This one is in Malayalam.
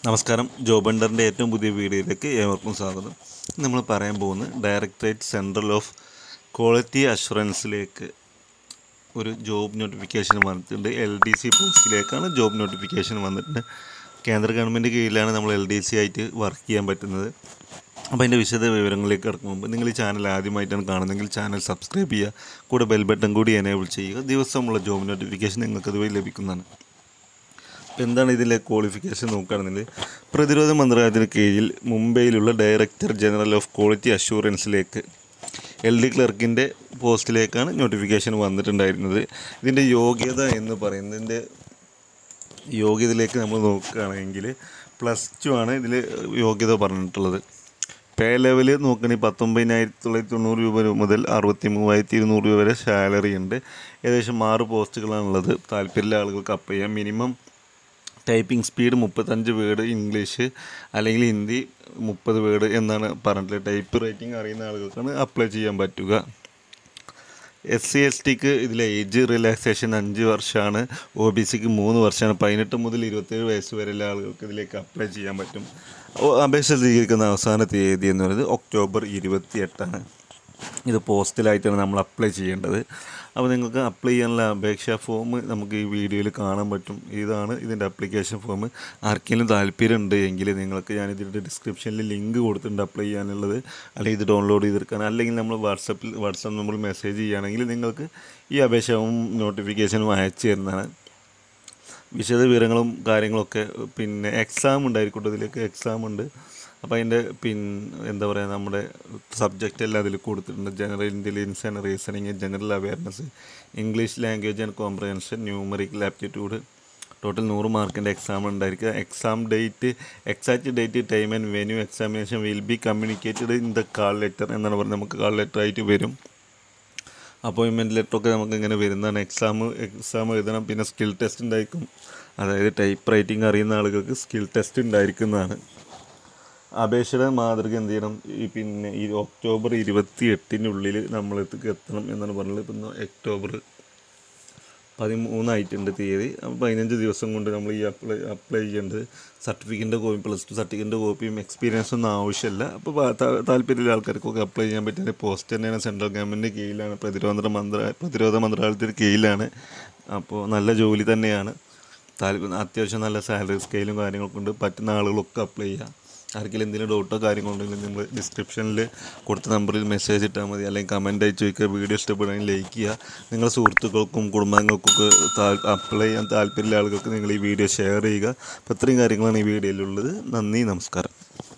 നമസ്കാരം ജോബണ്ടറിൻ്റെ ഏറ്റവും പുതിയ വീഡിയോയിലേക്ക് ഏവർക്കും സ്വാഗതം ഇന്ന് നമ്മൾ പറയാൻ പോകുന്നത് ഡയറക്ടറേറ്റ് സെൻട്രൽ ഓഫ് ക്വാളിറ്റി അഷുറൻസിലേക്ക് ഒരു ജോബ് നോട്ടിഫിക്കേഷൻ വന്നിട്ടുണ്ട് എൽ ഡി സി പോസ്റ്റിലേക്കാണ് ജോബ് നോട്ടിഫിക്കേഷൻ വന്നിട്ടുണ്ട് കേന്ദ്ര ഗവൺമെൻറ് കീഴിലാണ് നമ്മൾ എൽ ഡി സി ആയിട്ട് വർക്ക് ചെയ്യാൻ പറ്റുന്നത് അപ്പോൾ അതിൻ്റെ വിശദ വിവരങ്ങളിലേക്ക് കിടക്കും മുമ്പ് നിങ്ങൾ ഈ ചാനൽ ആദ്യമായിട്ടാണ് കാണുന്നതെങ്കിൽ ചാനൽ സബ്സ്ക്രൈബ് ചെയ്യുക കൂടെ ബെൽ ബട്ടൺ കൂടി എനേബിൾ ചെയ്യുക ദിവസമുള്ള ജോബ് നോട്ടിഫിക്കേഷൻ നിങ്ങൾക്ക് അതുവഴി ലഭിക്കുന്നതാണ് അപ്പോൾ എന്താണ് ഇതിലെ ക്വാളിഫിക്കേഷൻ നോക്കുകയാണെന്നുണ്ടെങ്കിൽ പ്രതിരോധ മന്ത്രാലയത്തിന് കീഴിൽ മുംബൈയിലുള്ള ഡയറക്ടർ ജനറൽ ഓഫ് ക്വാളിറ്റി അഷൂറൻസിലേക്ക് എൽ ഡി ക്ലർക്കിൻ്റെ പോസ്റ്റിലേക്കാണ് നോട്ടിഫിക്കേഷൻ വന്നിട്ടുണ്ടായിരുന്നത് ഇതിൻ്റെ യോഗ്യത എന്ന് പറയുന്നതിൻ്റെ യോഗ്യതയിലേക്ക് നമ്മൾ നോക്കുകയാണെങ്കിൽ പ്ലസ് ടു ആണ് ഇതിൽ യോഗ്യത പറഞ്ഞിട്ടുള്ളത് പേ ലെവൽ നോക്കുകയാണെങ്കിൽ പത്തൊമ്പതിനായിരത്തി തൊള്ളായിരത്തി തൊണ്ണൂറ് രൂപ മുതൽ അറുപത്തി മൂവായിരത്തി ഇരുന്നൂറ് രൂപ വരെ സാലറി ഉണ്ട് ഏകദേശം ആറ് പോസ്റ്റുകളാണുള്ളത് താല്പര്യമുള്ള ആളുകൾക്ക് അപ്പ് ചെയ്യാം മിനിമം ടൈപ്പിംഗ് സ്പീഡ് മുപ്പത്തഞ്ച് വേർഡ് ഇംഗ്ലീഷ് അല്ലെങ്കിൽ ഹിന്ദി മുപ്പത് വേർഡ് എന്നാണ് പറഞ്ഞിട്ടുള്ളത് ടൈപ്പ് റൈറ്റിംഗ് അറിയുന്ന ആളുകൾക്കാണ് അപ്ലൈ ചെയ്യാൻ പറ്റുക എസ് സി എസ് ടിക്ക് ഇതിലെ ഏജ് റിലാക്സേഷൻ അഞ്ച് വർഷമാണ് ഒ ബി സിക്ക് മൂന്ന് വർഷമാണ് പതിനെട്ട് മുതൽ ഇരുപത്തേഴ് വയസ്സ് വരെയുള്ള ആളുകൾക്ക് ഇതിലേക്ക് അപ്ലൈ ചെയ്യാൻ പറ്റും ഓ, അപേക്ഷ സ്വീകരിക്കുന്ന അവസാന തീയതി എന്ന് പറയുന്നത് ഒക്ടോബർ ഇരുപത്തി എട്ടാണ് ഇത് പോസ്റ്റിലായിട്ടാണ് നമ്മൾ അപ്ലൈ ചെയ്യേണ്ടത് അപ്പോൾ നിങ്ങൾക്ക് അപ്ലൈ ചെയ്യാനുള്ള അപേക്ഷാ ഫോം നമുക്ക് ഈ വീഡിയോയിൽ കാണാൻ പറ്റും ഇതാണ് ഇതിൻ്റെ അപ്ലിക്കേഷൻ ഫോം ആർക്കെങ്കിലും താല്പര്യമുണ്ട് എങ്കിൽ നിങ്ങൾക്ക് ഞാൻ ഇതിൻ്റെ ഡിസ്ക്രിപ്ഷനിൽ ലിങ്ക് കൊടുത്തിട്ടുണ്ട് അപ്ലൈ ചെയ്യാനുള്ളത് അല്ലെങ്കിൽ ഇത് ഡൗൺലോഡ് ചെയ്തെടുക്കാൻ അല്ലെങ്കിൽ നമ്മൾ വാട്സപ്പിൽ വാട്സപ്പ് നമ്മൾ മെസ്സേജ് ചെയ്യുകയാണെങ്കിൽ നിങ്ങൾക്ക് ഈ അപേക്ഷവും നോട്ടിഫിക്കേഷനും അയച്ചു തരുന്നതാണ് വിശദ വിവരങ്ങളും കാര്യങ്ങളൊക്കെ പിന്നെ എക്സാം ഉണ്ടായിരിക്കട്ടെ ഇതിലേക്ക് എക്സാം ഉണ്ട് അപ്പോൾ അതിൻ്റെ പിൻ എന്താ പറയുക നമ്മുടെ സബ്ജക്റ്റ് എല്ലാം അതിൽ കൊടുത്തിട്ടുണ്ട് general intelligence and reasoning general awareness English language and comprehension numerical aptitude total നൂറ് മാർക്കിൻ്റെ എക്സാം ഉണ്ടായിരിക്കുക exam date exact date time and venue examination will be communicated in the call letter എന്നാണ് പറയുന്നത് നമുക്ക് കാൾ ലെറ്റർ ആയിട്ട് വരും അപ്പോയിൻമെൻറ്റ് ലെറ്ററൊക്കെ നമുക്ക് ഇങ്ങനെ വരുന്നതാണ് എക്സാം എക്സാം എഴുതണം പിന്നെ സ്കിൽ ടെസ്റ്റ് ഉണ്ടായിരിക്കും അതായത് ടൈപ്പ് റൈറ്റിംഗ് അറിയുന്ന ആളുകൾക്ക് സ്കിൽ ടെസ്റ്റ് ഉണ്ടായിരിക്കുന്നതാണ് അപേക്ഷയുടെ മാതൃക എന്ത് ചെയ്യണം ഈ പിന്നെ ഈ ഒക്ടോബർ ഇരുപത്തി എട്ടിനുള്ളിൽ നമ്മളെത്തേക്ക് എത്തണം എന്നാണ് പറഞ്ഞത് ഇപ്പം ഇന്ന് ഒക്ടോബർ പതിമൂന്നായിട്ടുണ്ട് തീയതി അപ്പോൾ പതിനഞ്ച് ദിവസം കൊണ്ട് നമ്മൾ ഈ അപ്ലൈ അപ്ലൈ ചെയ്യേണ്ടത് സർട്ടിഫിക്കറ്റിൻ്റെ കോപ്പി പ്ലസ് ടു സർട്ടിഫിക്കറ്റിൻ്റെ കോപ്പിയും എക്സ്പീരിയൻസ് ഒന്നും ആവശ്യമില്ല അപ്പോൾ പാ- താ- താല്പര്യമുള്ള ആൾക്കാർക്കൊക്കെ അപ്ലൈ ചെയ്യാൻ പറ്റിയ പോസ്റ്റ് തന്നെയാണ് സെൻട്രൽ ഗവൺമെൻറ്റിൻ്റെ കീഴിലാണ് പ്രതിരോധ മന്ത്ര പ്രതിരോധ മന്ത്രാലയത്തിൻ്റെ കീഴിലാണ് അപ്പോൾ നല്ല ജോലി തന്നെയാണ് താല്പര്യം അത്യാവശ്യം നല്ല സാലറി സ്കെയിലും കാര്യങ്ങളൊക്കെ ഉണ്ട് പറ്റുന്ന ആളുകളൊക്കെ അപ്ലൈ ചെയ്യുക ആർക്കെങ്കിലും എന്തെങ്കിലും ഡൗട്ടോ കാര്യങ്ങളോ ഉണ്ടെങ്കിൽ നിങ്ങൾ ഡിസ്ക്രിപ്ഷനിൽ കൊടുത്ത നമ്പറിൽ മെസ്സേജ് ഇട്ടാൽ മതി അല്ലെങ്കിൽ കമൻ്റ് അയച്ച് വയ്ക്കുക വീഡിയോ ഇഷ്ടപ്പെടുകയാണെങ്കിൽ ലൈക്ക് ചെയ്യുക നിങ്ങളുടെ സുഹൃത്തുക്കൾക്കും കുടുംബാംഗങ്ങൾക്കൊക്കെ അപ്ലൈ ചെയ്യാൻ താല്പര്യമുള്ള ആളുകൾക്ക് നിങ്ങൾ ഈ വീഡിയോ ഷെയർ ചെയ്യുക അപ്പോൾ ഇത്രയും കാര്യങ്ങളാണ് ഈ വീഡിയോയിലുള്ളത് നന്ദി നമസ്കാരം